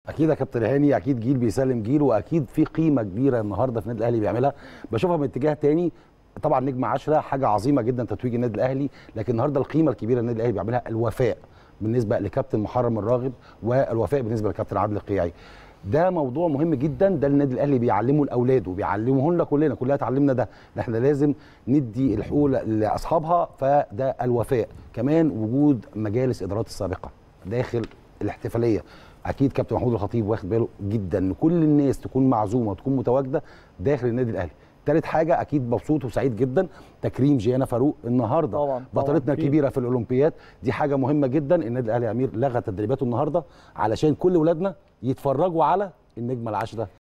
اكيد يا كابتن هاني اكيد جيل بيسلم جيل واكيد في قيمه كبيره النهارده في النادي الاهلي بيعملها بشوفها من اتجاه تاني طبعا نجم 10 حاجه عظيمه جدا تتويج النادي الاهلي لكن النهارده القيمه الكبيره النادي الاهلي بيعملها الوفاء بالنسبه لكابتن محرم الراغب والوفاء بالنسبه لكابتن عادل القيعي ده موضوع مهم جدا ده النادي الاهلي بيعلمه لاولاده وبيعلمه لنا كلنا كلنا اتعلمنا ده ان احنا لازم ندي الحقوق لاصحابها فده الوفاء كمان وجود مجالس ادارات السابقه داخل الاحتفاليه اكيد كابتن محمود الخطيب واخد باله جدا ان كل الناس تكون معزومه وتكون متواجده داخل النادي الاهلي تالت حاجه اكيد مبسوط وسعيد جدا تكريم جيانا فاروق النهارده طبعاً، طبعاً، بطلتنا أكيد. الكبيره في الاولمبياد دي حاجه مهمه جدا النادي الاهلي يا امير لغى تدريباته النهارده علشان كل ولادنا يتفرجوا على النجمه العاشره